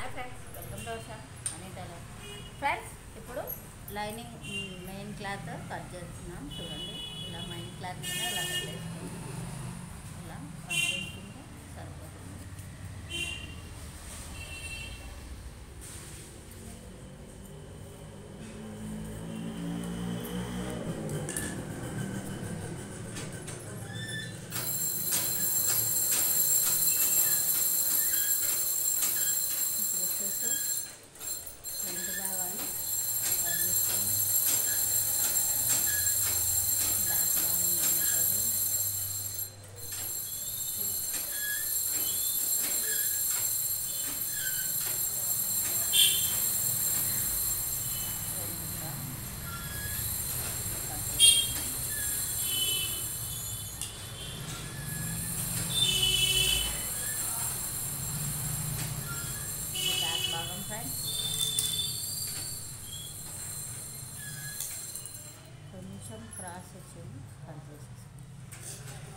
hi friends welcome to our channel అనితలో friends ఇప్పుడు lining main cloth cut చేస్తున్నాం చూడండి ఇలా మెయిన్ క్లాత్ మీద ఇలా కట్ చేసుకుంటాం ఇలా కట్ చేసుకుంటే సరిపోతుంది ఇప్పుడు వచ్చేసి రెండు భాగాలు కట్ చేసుకొని బ్యాక్ భాగం ఉంటుంది రెండు కూడా కట్ చేసుకొని ఇది బ్యాక్ భాగం ఫ్రెండ్స్ కొంచెం క్రాస్ వచ్చింది కట్ చేసేసి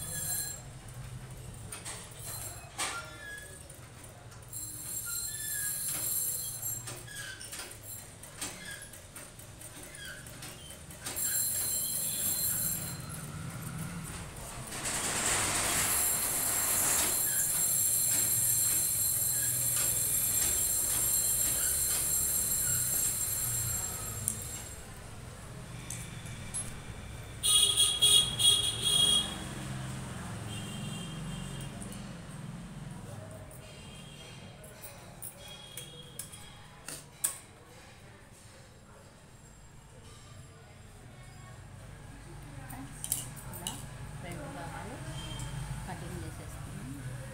ఫ్రెండ్స్ ఇలా రెండు భాగాలు కటింగ్ చేసేసుకున్నాం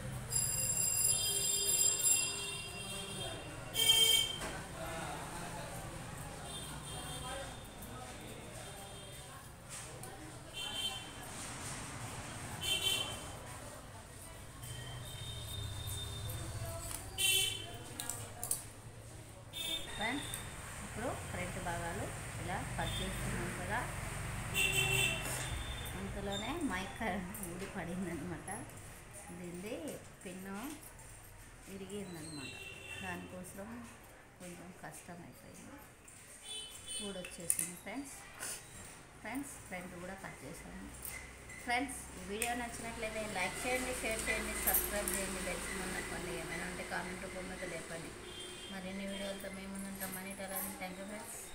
ఫ్రెండ్స్ ఇప్పుడు ఫ్రంట్ భాగాలు ఇలా కట్ చేసుకున్నాం కదా అంతలోనే మైక్ ఊడి పడిందనమాట దీన్ని పిన్ను విరిగిందనమాట దానికోసం కొంచెం కష్టం అయిపోయింది ఊడొచ్చేసింది ఫ్రెండ్స్ ఫ్రెండ్స్ ఫ్రంట్ కూడా కట్ చేశాను ఫ్రెండ్స్ ఈ వీడియో నచ్చినట్లయితే లైక్ చేయండి షేర్ చేయండి సబ్స్క్రైబ్ చేయండి తెలుసుకున్నటువంటి ఏమైనా ఉంటే కామెంట్ రూపంలో లేపండి మరిన్ని వీడియోలతో మేము ఉంటాం మనీ థ్యాంక్ యూ ఫ్రెండ్స్